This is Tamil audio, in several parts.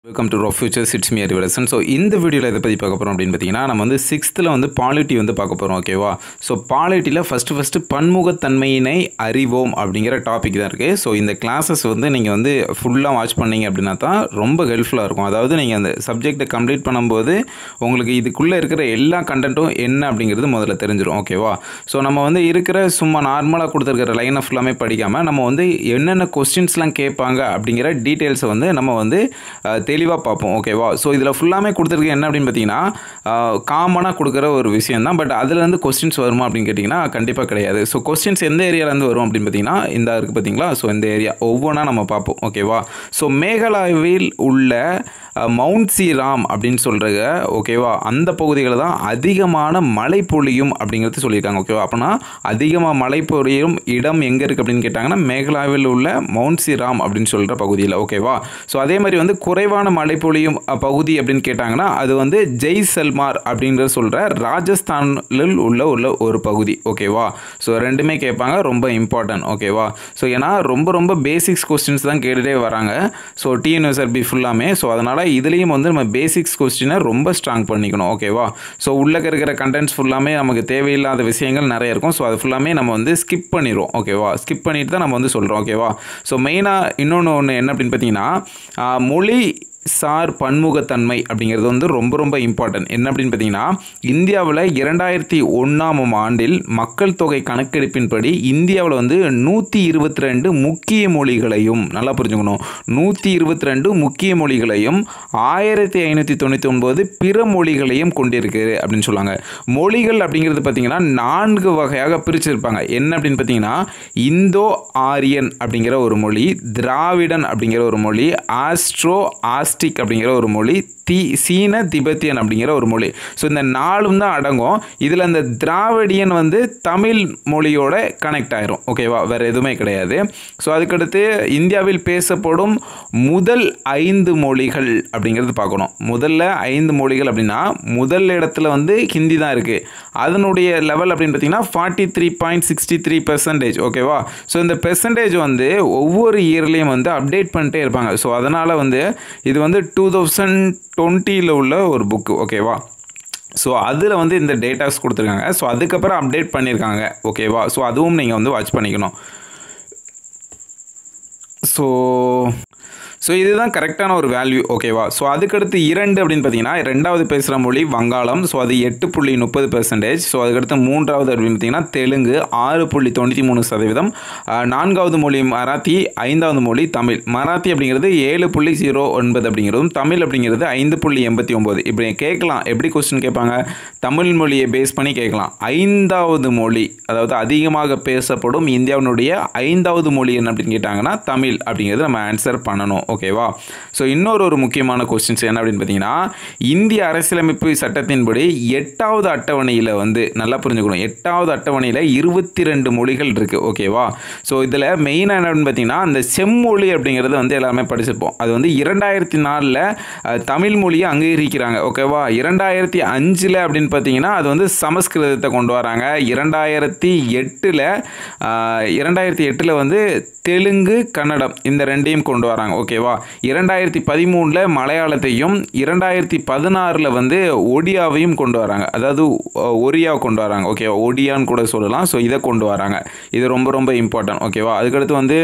welcome to rock futures it's me Arivarasan so இந்த வீடியோவில் எதை பற்றி பார்க்க போகிறோம் அப்படின்னு பார்த்தீங்கன்னா நம்ம வந்து சிக்ஸ்த்தில் வந்து பாலிட்டி வந்து பார்க்க போகிறோம் ஓகேவா ஸோ பாலிட்டியில் ஃபஸ்ட்டு ஃபஸ்ட்டு பன்முகத்தன்மையினை அறிவோம் அப்படிங்கிற டாபிக் தான் இருக்குது ஸோ இந்த கிளாஸஸ் வந்து நீங்கள் வந்து ஃபுல்லாக வாட்ச் பண்ணீங்க அப்படின்னா தான் ரொம்ப ஹெல்ப்ஃபுல்லாக இருக்கும் அதாவது நீங்கள் அந்த சப்ஜெக்டை கம்ப்ளீட் பண்ணும்போது உங்களுக்கு இதுக்குள்ளே இருக்கிற எல்லா கண்டென்ட்டும் என்ன அப்படிங்கிறது முதல்ல தெரிஞ்சிடும் ஓகேவா ஸோ நம்ம வந்து இருக்கிற சும்மா நார்மலாக கொடுத்துருக்கிற லைனை ஃபுல்லாமே படிக்காமல் நம்ம வந்து என்னென்ன கொஸ்டின்ஸ்லாம் கேட்பாங்க அப்படிங்கிற டீட்டெயில்ஸை வந்து நம்ம வந்து தெளிவாக பார்ப்போம் ஓகேவா ஸோ இதில் ஃபுல்லாமே கொடுத்துருக்கு என்ன அப்படின்னு பார்த்தீங்கன்னா காமனாக கொடுக்குற ஒரு விஷயம் தான் பட் அதுலேருந்து கொஸ்டின்ஸ் வருமா அப்படின்னு கேட்டிங்கன்னா கண்டிப்பாக கிடையாது ஸோ கொஸ்டின்ஸ் எந்த ஏரியாலேருந்து வரும் அப்படின்னு பார்த்தீங்கன்னா இந்த இருக்குது பார்த்தீங்களா ஸோ இந்த ஏரியா ஒவ்வொன்றா நம்ம பார்ப்போம் ஓகேவா ஸோ மேகாலயாவில் உள்ள மவுண்ட் சி ராம் அப்படின்னு சொல்கிற ஓகேவா அந்த பகுதிகளில் தான் அதிகமான மழை பொழியும் அப்படிங்கிறது சொல்லியிருக்காங்க ஓகேவா அப்படின்னா அதிகமாக மழை பொழியும் இடம் எங்கே இருக்குது அப்படின்னு கேட்டாங்கன்னா மேகாலயாவில் உள்ள மவுண்ட் சி ராம் அப்படின்னு சொல்கிற பகுதியில் ஓகேவா ஸோ அதே மாதிரி வந்து குறைவான மழை பொழியும் பகுதி அப்படின்னு கேட்டாங்கன்னா அது வந்து ஜெய்சல்மார் அப்படிங்கிற சொல்கிற ராஜஸ்தானில் உள்ள உள்ள ஒரு பகுதி ஓகேவா ஸோ ரெண்டுமே கேட்பாங்க ரொம்ப இம்பார்ட்டன்ட் ஓகேவா ஸோ ஏன்னா ரொம்ப ரொம்ப பேசிக்ஸ் கொஸ்டின்ஸ் தான் கேட்டுகிட்டே வராங்க ஸோ டிஎன்எஸ்ஆர்பி ஃபுல்லாமே ஸோ அதனால் இதுலேயும் வந்து நம்ம பேசிக்ஸ் கொஸ்டினை ரொம்ப ஸ்ட்ராங் பண்ணிக்கணும் ஓகேவா ஸோ உள்ளே இருக்கிற கண்டென்ட்ஸ் ஃபுல்லாமே நமக்கு தேவையில்லாத விஷயங்கள் நிறைய இருக்கும் ஸோ அது ஃபுல்லாமே நம்ம வந்து ஸ்கிப் பண்ணிடுவோம் ஓகேவா ஸ்கிப் பண்ணிட்டு தான் நம்ம வந்து சொல்கிறோம் ஓகேவா ஸோ மெயினாக இன்னொன்று ஒன்று என்ன அப்படின்னு பார்த்தீங்கன்னா மொழி சார் பன்முகத்தன்மை அப்படிங்கிறது வந்து ரொம்ப ரொம்ப இம்பார்ட்டன்ட் என்ன அப்படின்னு பார்த்தீங்கன்னா இந்தியாவில் இரண்டாயிரத்தி ஒன்றாம் ஆண்டில் மக்கள் தொகை கணக்கெடுப்பின்படி இந்தியாவில் வந்து நூற்றி இருபத்தி ரெண்டு முக்கிய மொழிகளையும் நல்லா புரிஞ்சுக்கணும் நூற்றி இருபத்தி ரெண்டு முக்கிய மொழிகளையும் ஆயிரத்தி ஐநூற்றி தொண்ணூற்றி ஒன்பது பிற மொழிகளையும் கொண்டிருக்கு அப்படின்னு சொல்லுவாங்க மொழிகள் அப்படிங்கிறது பார்த்தீங்கன்னா நான்கு வகையாக பிரிச்சிருப்பாங்க என்ன அப்படின்னு பார்த்தீங்கன்னா இந்தோ ஆரியன் அப்படிங்கிற ஒரு மொழி திராவிடன் அப்படிங்கிற ஒரு மொழி ஆஸ்ட்ரோ ஆஸ் ஆஸ்டிக் அப்படிங்கிற ஒரு மொழி தி சீன திபெத்தியன் அப்படிங்கிற ஒரு மொழி ஸோ இந்த நாலும் தான் அடங்கும் இதில் இந்த திராவிடியன் வந்து தமிழ் மொழியோட கனெக்ட் ஆயிரும் ஓகேவா வேறு எதுவுமே கிடையாது ஸோ அதுக்கடுத்து இந்தியாவில் பேசப்படும் முதல் ஐந்து மொழிகள் அப்படிங்கிறது பார்க்கணும் முதல்ல ஐந்து மொழிகள் அப்படின்னா முதல் இடத்துல வந்து ஹிந்தி தான் இருக்குது அதனுடைய லெவல் அப்படின்னு பார்த்தீங்கன்னா forty three point sixty three percentage ஓகேவா ஸோ இந்த பெர்சன்டேஜ் வந்து ஒவ்வொரு இயர்லேயும் வந்து அப்டேட் பண்ணிட்டே இருப்பாங்க ஸோ அதனால் வந்து இது வந்து டூ தௌசண்ட் டுவெண்ட்டியில் உள்ள ஒரு புக்கு ஓகேவா ஸோ அதில் வந்து இந்த டேட்டாஸ் கொடுத்துருக்காங்க ஸோ அதுக்கப்புறம் அப்டேட் பண்ணியிருக்காங்க ஓகேவா ஸோ அதுவும் நீங்கள் வந்து வாட்ச் பண்ணிக்கணும் ஸோ ஸோ இதுதான் கரெக்டான ஒரு வேல்யூ ஓகேவா ஸோ அதுக்கடுத்து இரண்டு அப்படின்னு பார்த்தீங்கன்னா ரெண்டாவது பேசுகிற மொழி வங்காளம் ஸோ அது எட்டு புள்ளி முப்பது பெர்சன்டேஜ் ஸோ அதுக்கடுத்து மூன்றாவது அப்படின்னு பார்த்தீங்கன்னா தெலுங்கு ஆறு புள்ளி தொண்ணூற்றி மூணு சதவீதம் நான்காவது மொழி மராத்தி ஐந்தாவது மொழி தமிழ் மராத்தி அப்படிங்கிறது ஏழு புள்ளி ஜீரோ ஒன்பது அப்படிங்கிறதும் தமிழ் அப்படிங்கிறது ஐந்து புள்ளி எண்பத்தி ஒம்பது இப்படி கேட்கலாம் எப்படி கொஸ்டின் கேட்பாங்க தமிழ் மொழியை பேஸ் பண்ணி கேட்கலாம் ஐந்தாவது மொழி அதாவது அதிகமாக பேசப்படும் இந்தியாவினுடைய ஐந்தாவது மொழி என்ன அப்படின்னு கேட்டாங்கன்னா தமிழ் அப்படிங்கிறது நம்ம ஆன்சர் பண்ணணும் ஓகேவா ஸோ இன்னொரு ஒரு முக்கியமான கொஸ்டின்ஸ் என்ன அப்படின்னு பார்த்தீங்கன்னா இந்திய அரசியலமைப்பு சட்டத்தின்படி எட்டாவது அட்டவணையில் வந்து நல்லா புரிஞ்சுக்கணும் எட்டாவது அட்டவணையில் இருபத்தி ரெண்டு மொழிகள் இருக்குது ஓகேவா ஸோ இதில் மெயினாக என்ன அப்படின்னு பார்த்தீங்கன்னா அந்த செம்மொழி அப்படிங்கிறது வந்து எல்லாருமே படிச்சிருப்போம் அது வந்து இரண்டாயிரத்தி நாலில் தமிழ் மொழியை அங்கீகரிக்கிறாங்க ஓகேவா இரண்டாயிரத்தி அஞ்சில் அப்படின்னு பார்த்தீங்கன்னா அது வந்து சமஸ்கிருதத்தை கொண்டு வராங்க இரண்டாயிரத்தி எட்டில் இரண்டாயிரத்தி எட்டில் வந்து தெலுங்கு கன்னடம் இந்த ரெண்டையும் கொண்டு வராங்க ஓகேவா இரண்டாயிரத்தி பதிமூணில் மலையாளத்தையும் இரண்டாயிரத்தி பதினாறில் வந்து ஒடியாவையும் கொண்டு வராங்க அதாவது ஒரியாவை கொண்டு வராங்க ஓகேவா ஒடியான்னு கூட சொல்லலாம் ஸோ இதை கொண்டு வராங்க இது ரொம்ப ரொம்ப இம்பார்ட்டன்ட் ஓகேவா அதுக்கடுத்து வந்து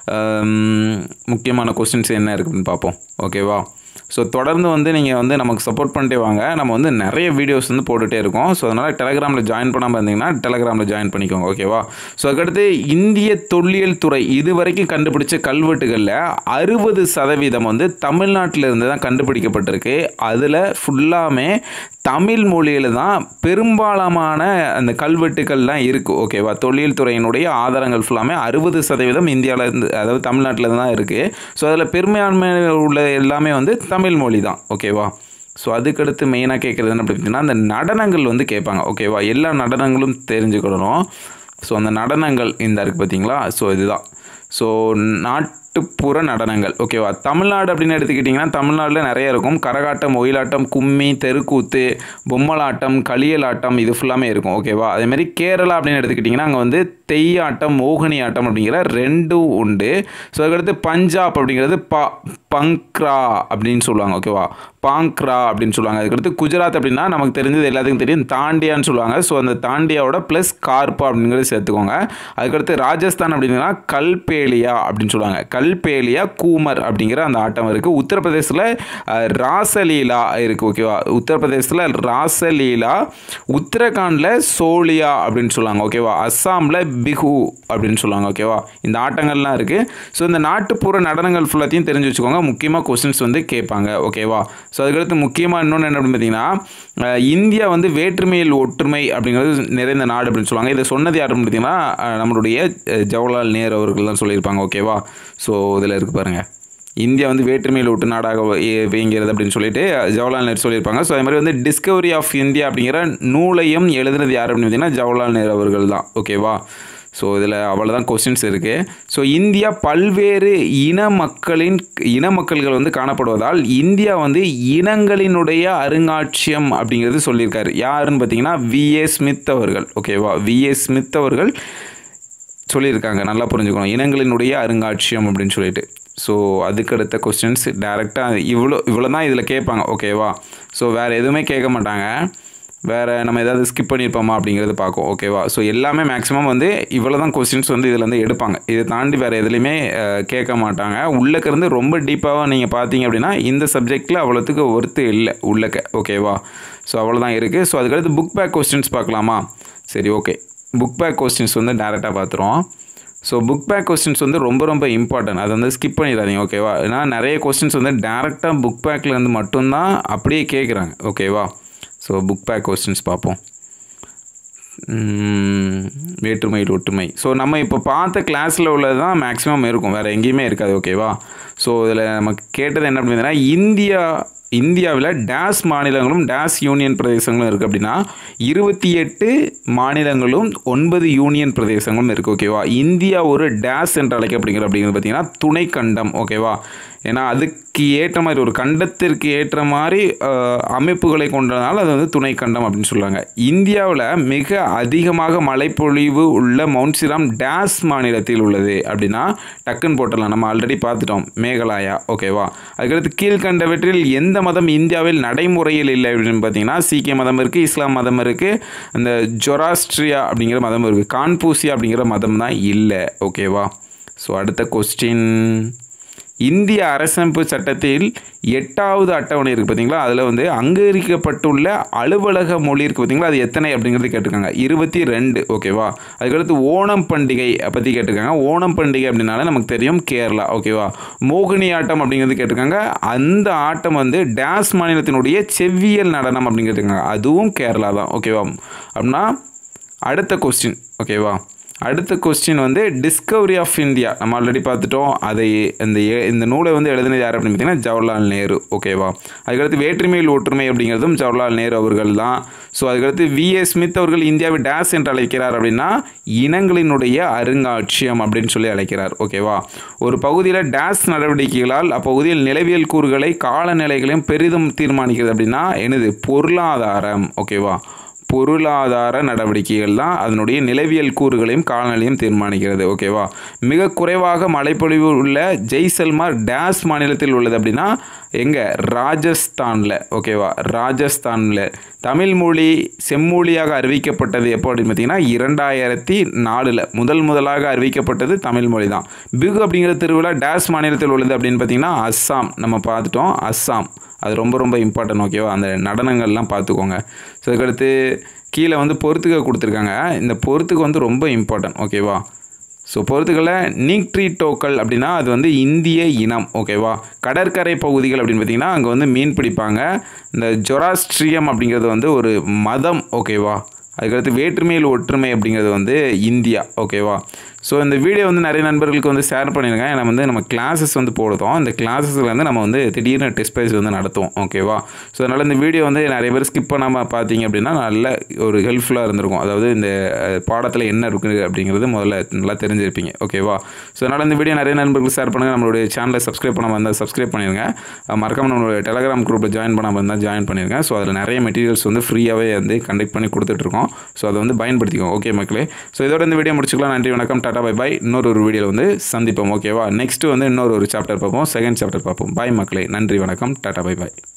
முக்கியமான கொஸ்டின்ஸ் என்ன இருக்குதுன்னு பார்ப்போம் ஓகேவா ஸோ தொடர்ந்து வந்து நீங்கள் வந்து நமக்கு சப்போர்ட் பண்ணிட்டே வாங்க நம்ம வந்து நிறைய வீடியோஸ் வந்து போட்டுகிட்டே இருக்கோம் ஸோ அதனால் டெலகிராமில் ஜாயின் பண்ணாமல் இருந்தீங்கன்னா டெலகிராமில் ஜாயின் பண்ணிக்கோங்க ஓகேவா ஸோ அதுக்கடுத்து இந்திய தொல்லியல் துறை இது வரைக்கும் கண்டுபிடிச்ச கல்வெட்டுகளில் அறுபது சதவீதம் வந்து தமிழ்நாட்டில் இருந்து தான் கண்டுபிடிக்கப்பட்டிருக்கு அதில் ஃபுல்லாமே தமிழ் மொழியில் தான் பெரும்பாலான அந்த கல்வெட்டுக்கள்லாம் இருக்குது ஓகேவா தொழில் துறையினுடைய ஆதாரங்கள் ஃபுல்லாமே அறுபது சதவீதம் இந்தியாவில் இருந்து அதாவது தமிழ்நாட்டில் தான் இருக்குது ஸோ அதில் பெரும்பான்மை உள்ள எல்லாமே வந்து தமிழ் மொழி தான் ஓகேவா ஸோ அதுக்கடுத்து மெயினாக கேட்குறது என்ன பார்த்தீங்கன்னா அந்த நடனங்கள் வந்து கேட்பாங்க ஓகேவா எல்லா நடனங்களும் தெரிஞ்சுக்கிடணும் ஸோ அந்த நடனங்கள் இந்த இருக்குது பார்த்தீங்களா ஸோ இதுதான் ஸோ நாட்டுப்புற நடனங்கள் ஓகேவா தமிழ்நாடு அப்படின்னு எடுத்துக்கிட்டிங்கன்னா தமிழ்நாட்டில் நிறைய இருக்கும் கரகாட்டம் ஒயிலாட்டம் கும்மி தெருக்கூத்து பொம்மலாட்டம் களியலாட்டம் இது ஃபுல்லாமே இருக்கும் ஓகேவா அதேமாதிரி கேரளா அப்படின்னு எடுத்துக்கிட்டிங்கன்னா அங்கே வந்து தெய்யாட்டம் மோகினி ஆட்டம் அப்படிங்கிற ரெண்டும் உண்டு ஸோ அதுக்கடுத்து பஞ்சாப் அப்படிங்கிறது ப பங்க்ரா அப்படின்னு சொல்லுவாங்க ஓகேவா பாங்க்ரா அப்படின்னு சொல்லுவாங்க அதுக்கடுத்து குஜராத் அப்படின்னா நமக்கு தெரிஞ்சது எல்லாத்துக்கும் தெரியும் தாண்டியான்னு சொல்லுவாங்க ஸோ அந்த தாண்டியாவோட ப்ளஸ் கார்பா அப்படிங்கிறது சேர்த்துக்கோங்க அதுக்கடுத்து ராஜஸ்தான் அப்படின்னா கல்பேலியா அப்படின்னு சொல்லுவாங்க கல்பேலியா கூமர் அப்படிங்கிற அந்த ஆட்டம் இருக்குது உத்தரப்பிரதேசத்தில் அஹ், ராசலீலா இருக்குது ஓகேவா உத்தரப்பிரதேசத்தில் ராசலீலா உத்தரகாண்டில் சோலியா அப்படின்னு சொல்லுவாங்க ஓகேவா அஸ்ஸாமில் பிஹு அப்படின்னு சொல்லுவாங்க ஓகேவா இந்த ஆட்டங்கள்லாம் இருக்குது ஸோ இந்த நாட்டுப்புற நடனங்கள் ஃபுல்லாத்தையும் தெரிஞ்சு வச்சுக்கோங்க முக்கியமாக கொஸ்டின்ஸ் வந்து கேட்பாங்க ஓகேவா ஸோ அதுக்கடுத்து முக்கியமாக இன்னொன்று என்ன அப்படின்னு பார்த்தீங்கன்னா அஹ், இந்தியா வந்து வேற்றுமையில் ஒற்றுமை அப்படிங்கிறது நிறைந்த நாடு அப்படின்னு சொல்லுவாங்க இதை சொன்னது யாருன்னு பார்த்தீங்கன்னா அஹ், நம்மளுடைய அஹ், ஜவஹர்லால் நேரு அவர்கள் தான் சொல்லியிருப்பாங்க ஓகேவா ஸோ இதில் இருக்கு பாருங்கள் இந்தியா வந்து வேற்றுமையில் ஒட்டு நாடாக வே- வேங்கிறது அப்படின்னு சொல்லிட்டு ஜவஹர்லால் நேரு சொல்லியிருப்பாங்க ஸோ அதே மாதிரி வந்து டிஸ்கவரி ஆஃப் இந்தியா அப்படிங்கிற நூலையும் எழுதுனது யார் அப்படின்னு பார்த்தீங்கன்னா ஜவஹர்லால் நேரு அவர்கள் தான் ஓகேவா ஸோ இதில் அவ்வளோதான் கொஸ்டின்ஸ் இருக்குது ஸோ இந்தியா பல்வேறு இன மக்களின் இன மக்கள்கள் வந்து காணப்படுவதால் இந்தியா வந்து இனங்களினுடைய அருங்காட்சியம் அப்படிங்கிறது சொல்லியிருக்காரு யாருன்னு பார்த்தீங்கன்னா விஏ ஸ்மித் அவர்கள் ஓகேவா விஏ ஸ்மித் அவர்கள் சொல்லியிருக்காங்க நல்லா புரிஞ்சுக்கணும் இனங்களினுடைய அருங்காட்சியம் அப்படின்னு சொல்லிட்டு ஸோ அதுக்கடுத்த கொஸ்டின்ஸ் டேரெக்டாக இவ்வளோ இவ்வளோ தான் இதில் கேட்பாங்க ஓகேவா ஸோ வேறு எதுவுமே கேட்க மாட்டாங்க வேறு நம்ம ஏதாவது ஸ்கிப் பண்ணியிருப்போமா அப்படிங்கிறது பார்க்கும் ஓகேவா ஸோ எல்லாமே மேக்ஸிமம் வந்து இவ்வளோ தான் கொஸ்டின்ஸ் வந்து இதில் வந்து எடுப்பாங்க இதை தாண்டி வேறு எதுலேயுமே அஹ், கேட்க மாட்டாங்க உள்ளக்க இருந்து ரொம்ப டீப்பாக நீங்கள் பார்த்தீங்க அப்படின்னா இந்த சப்ஜெக்டில் அவ்வளோத்துக்கு ஒர்த்து இல்லை உள்ளக்க ஓகேவா ஸோ அவ்வளோதான் இருக்குது ஸோ அதுக்கடுத்து புக் பேக் கொஸ்டின்ஸ் பார்க்கலாமா சரி ஓகே புக் பேக் கொஸ்டின்ஸ் வந்து டேரெக்டாக பார்த்துருவோம் ஸோ புக் பேக் கொஸ்டின்ஸ் வந்து ரொம்ப ரொம்ப இம்பார்ட்டன்ட் அதை வந்து ஸ்கிப் பண்ணிடாதீங்க ஓகேவா ஏன்னா நிறைய கொஸ்டின்ஸ் வந்து டேரெக்டாக புக் பேக்லேருந்து மட்டும்தான் அப்படியே கேட்குறாங்க ஓகேவா ஸோ புக் பேக் கொஸ்டின்ஸ் பார்ப்போம் உம், வேற்றுமையில் ஒற்றுமை ஸோ நம்ம இப்போ பார்த்த கிளாஸில் உள்ளது தான் மேக்ஸிமம் இருக்கும் வேறு எங்கேயுமே இருக்காது ஓகேவா ஸோ இதில் நமக்கு கேட்டது என்ன அப்படின்னா இந்தியா இந்தியாவில் டேஸ் மாநிலங்களும் டேஸ் யூனியன் பிரதேசங்களும் இருக்குது அப்படின்னா இருபத்தி எட்டு மாநிலங்களும் ஒன்பது யூனியன் பிரதேசங்களும் இருக்குது ஓகேவா இந்தியா ஒரு டேஸ் என்று அழைக்கப்படுகிறது அப்படிங்கிறது பார்த்தீங்கன்னா துணை கண்டம் ஓகேவா ஏன்னா அதுக்கு ஏற்ற மாதிரி ஒரு கண்டத்திற்கு ஏற்ற மாதிரி அஹ், அமைப்புகளை கொண்டதுனால அது வந்து துணை கண்டம் அப்படின்னு சொல்லுவாங்க இந்தியாவில் மிக அதிகமாக மழைப்பொழிவு உள்ள மவுண்ட் சிராம் டேஸ் மாநிலத்தில் உள்ளது அப்படின்னா டக்குன்னு போட்டுடலாம் நம்ம ஆல்ரெடி பார்த்துட்டோம் மேகாலயா ஓகேவா அதுக்கடுத்து கீழ்கண்டவற்றில் எந்த மதம் இந்தியாவில் நடைமுறையில் இல்லை அப்படின்னு பார்த்தீங்கன்னா சீக்கிய மதம் இருக்குது இஸ்லாம் மதம் இருக்குது அந்த ஜொராஸ்ட்ரியா அப்படிங்கிற மதம் இருக்குது கான்பூசியா அப்படிங்கிற மதம் தான் இல்லை ஓகேவா ஸோ அடுத்த கொஸ்டின் இந்திய அரசமைப்பு சட்டத்தில் எட்டாவது அட்டவணை இருக்குது பார்த்தீங்களா அதில் வந்து அங்கீகரிக்கப்பட்டுள்ள அலுவலக மொழி இருக்குது பார்த்தீங்களா அது எத்தனை அப்படிங்கிறது கேட்டிருக்காங்க இருபத்தி ரெண்டு ஓகேவா அதுக்கடுத்து ஓணம் பண்டிகை பற்றி கேட்டிருக்காங்க ஓணம் பண்டிகை அப்படின்னாலே நமக்கு தெரியும் கேரளா ஓகேவா மோகினி ஆட்டம் அப்படிங்கிறது கேட்டிருக்காங்க அந்த ஆட்டம் வந்து டேஸ் மாநிலத்தினுடைய செவ்வியல் நடனம் அப்படிங்கிறது இருக்காங்க அதுவும் கேரளா தான் ஓகேவா அப்படின்னா அடுத்த கொஸ்டின் ஓகேவா அடுத்த கொஸ்டின் வந்து டிஸ்கவரி ஆஃப் இந்தியா நம்ம ஆல்ரெடி பார்த்துட்டோம் அதை இந்த ஏ- இந்த நூலை வந்து எழுதினது யார் அப்படின்னு பார்த்தீங்கன்னா ஜவஹர்லால் நேரு ஓகேவா அதுக்கடுத்து வேற்றுமையில் ஒற்றுமை அப்படிங்கிறதும் ஜவஹர்லால் நேரு அவர்கள் தான் ஸோ அதுக்கடுத்து வி ஏ ஸ்மித் அவர்கள் இந்தியாவை டேஸ் என்று அழைக்கிறார் அப்படின்னா இனங்களினுடைய அருங்காட்சியம் அப்படின்னு சொல்லி அழைக்கிறார் ஓகேவா ஒரு பகுதியில் டேஸ் நடவடிக்கைகளால் அப்பகுதியில் நிலவியல் கூறுகளை காலநிலைகளையும் பெரிதும் தீர்மானிக்கிறது அப்படின்னா என்னது பொருளாதாரம் ஓகேவா பொருளாதார நடவடிக்கைகள் தான் அதனுடைய நிலவியல் கூறுகளையும் காலநிலையும் தீர்மானிக்கிறது ஓகேவா மிக குறைவாக மழைப்பொழிவு உள்ள ஜெய்சல்மார் டேஸ் மாநிலத்தில் உள்ளது அப்படின்னா எங்கே ராஜஸ்தானில் ஓகேவா ராஜஸ்தானில் தமிழ் மொழி செம்மொழியாக அறிவிக்கப்பட்டது எப்போ அப்படின்னு பார்த்தீங்கன்னா இரண்டாயிரத்தி நாலில் முதல் முதலாக அறிவிக்கப்பட்டது தமிழ் மொழி தான் பிகு அப்படிங்கிற திருவிழா டேஸ் மாநிலத்தில் உள்ளது அப்படின்னு பார்த்தீங்கன்னா அஸ்ஸாம் நம்ம பார்த்துட்டோம் அஸ்ஸாம் அது ரொம்ப ரொம்ப இம்பார்ட்டன்ட் ஓகேவா அந்த நடனங்கள்லாம் பார்த்துக்கோங்க ஸோ அதுக்கடுத்து கீழே வந்து பொறுத்துக்க கொடுத்துருக்காங்க இந்த பொறுத்துக்கு வந்து ரொம்ப இம்பார்ட்டன்ட் ஓகேவா ஸோ பொறுத்துக்களை நீக்ட்ரீட்டோக்கள் அப்படின்னா அது வந்து இந்திய இனம் ஓகேவா கடற்கரை பகுதிகள் அப்படின்னு பார்த்தீங்கன்னா அங்கே வந்து மீன் பிடிப்பாங்க இந்த ஜொராஸ்ட்ரியம் அப்படிங்கிறது வந்து ஒரு மதம் ஓகேவா அதுக்கடுத்து வேற்றுமையில் ஒற்றுமை அப்படிங்கிறது வந்து இந்தியா ஓகேவா ஸோ இந்த வீடியோ வந்து நிறைய நண்பர்களுக்கு வந்து ஷேர் பண்ணியிருக்கேன் ஏன்னா வந்து நம்ம கிளாஸஸ் வந்து போடுதோம் இந்த கிளாஸஸில் வந்து நம்ம வந்து திடீர்னு டெஸ்ட் ப்ரைஸ் வந்து நடத்துவோம் ஓகேவா ஸோ அதனால் இந்த வீடியோ வந்து நிறைய பேர் ஸ்கிப் பண்ணாமல் பார்த்தீங்க அப்படின்னா நல்ல ஒரு ஹெல்ப்ஃபுல்லாக இருந்திருக்கும் அதாவது இந்த அஹ், பாடத்தில் என்ன இருக்குது அப்படிங்கிறது முதல்ல நல்லா தெரிஞ்சிருப்பீங்க ஓகேவா ஸோ அதனால் இந்த வீடியோ நிறைய நண்பர்களுக்கு ஷேர் பண்ணுங்கள் நம்மளுடைய சேனலை சப்ஸ்கிரைப் பண்ணாமல் இருந்தால் சப்ஸ்கிரைப் பண்ணிடுங்க அஹ், மறக்காம நம்மளுடைய டெலகிராம் குரூப்பில் ஜாயின் பண்ணாமல் இருந்தால் ஜாயின் பண்ணிடுங்க ஸோ அதில் நிறைய மெட்டீரியல்ஸ் வந்து ஃப்ரீயாகவே வந்து கண்டக்ட் பண்ணி கொடுத்துட்ருக்கோம் ஸோ அதை வந்து பயன்படுத்திக்கோங்க ஓகே மக்களே ஸோ இதோட இந்த வீடியோ முடிச்சுக்கலாம் நன்றி வணக்கம் டாடா பை பை இன்னொரு ஒரு வீடியோவில் வந்து சந்திப்போம் ஓகேவா நெக்ஸ்ட் வந்து இன்னொரு ஒரு சாப்டர் பார்ப்போம் செகண்ட் சாப்டர் பார்ப்போம் பாய் மக்களே நன்றி வணக்கம் டாடா பை பை